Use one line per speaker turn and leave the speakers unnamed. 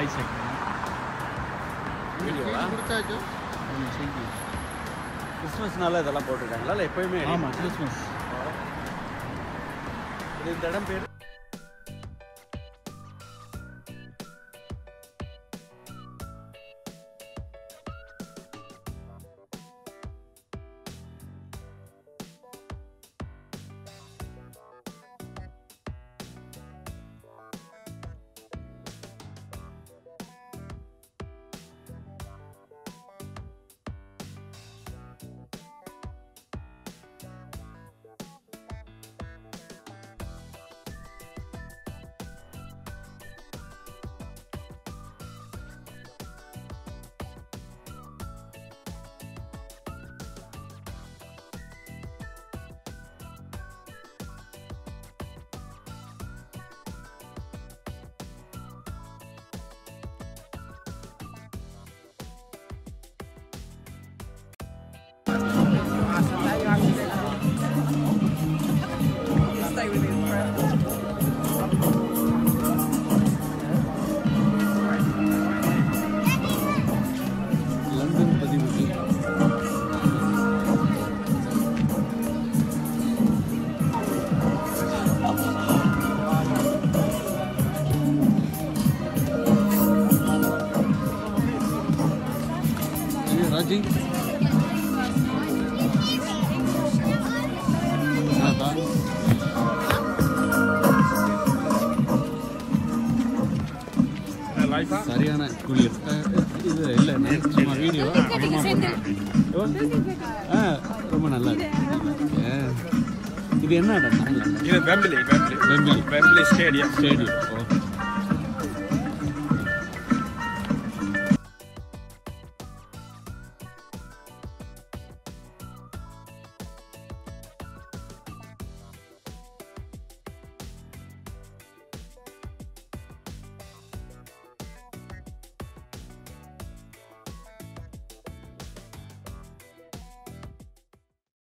Voice வைக்கிறேன்
வீடியோவா
கொடுத்தாச்சு
கிறிஸ்மஸ்னால இதெல்லாம் போட்டிருக்காங்களா இல்லை எப்பயுமே
ஆமாம் கிறிஸ்மஸ்
இது இந்த இடம் பேர்
லண்டன் பதிவு ஏய், ராஜி அதான். சரியான குளிர் அஹ், இது இல்லை சும்மா வீடியோ அப்புறமா போடுறேன். ஆ ரொம்ப நல்லா இருக்கு ஆ. இது என்ன இடம்
இது வெம்பிலி வெம்பிலி
வெம்பிலி
வெம்பிலி ஸ்டேடியம்
ஸ்டேடியம் ஓ